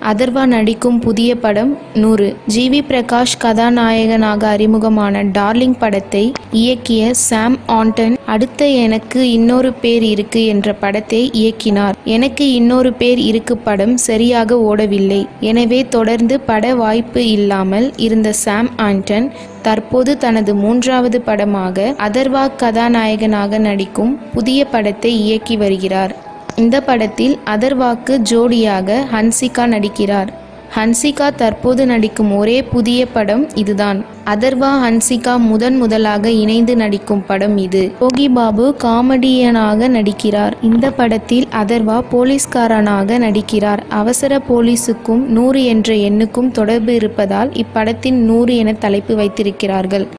அதர்வா நடிக்கும் புதிய படம் நூறு ஜி வி பிரகாஷ் கதாநாயகனாக அறிமுகமான டார்லிங் படத்தை இயக்கிய சாம் ஆண்டன் அடுத்த எனக்கு இன்னொரு பேர் இருக்கு என்ற படத்தை இயக்கினார் எனக்கு இன்னொரு பேர் இருக்கு படம் சரியாக ஓடவில்லை எனவே தொடர்ந்து பட வாய்ப்பு இல்லாமல் இருந்த சாம் ஆண்டன் தற்போது தனது மூன்றாவது படமாக அதர்வா கதாநாயகனாக நடிக்கும் புதிய படத்தை இயக்கி வருகிறார் இந்த படத்தில் அதர்வாக்கு ஜோடியாக ஹன்சிகா நடிக்கிறார் ஹன்சிகா தற்போது நடிக்கும் ஒரே புதிய படம் இதுதான் அதர்வா ஹன்சிகா முதன் முதலாக இணைந்து நடிக்கும் படம் இது யோகி பாபு காமெடியனாக நடிக்கிறார் இந்த படத்தில் அதர்வா போலீஸ்காரனாக நடிக்கிறார் அவசர போலீஸுக்கும் நூறு என்ற எண்ணுக்கும் தொடர்பு இருப்பதால் இப்படத்தின் நூறு என தலைப்பு வைத்திருக்கிறார்கள்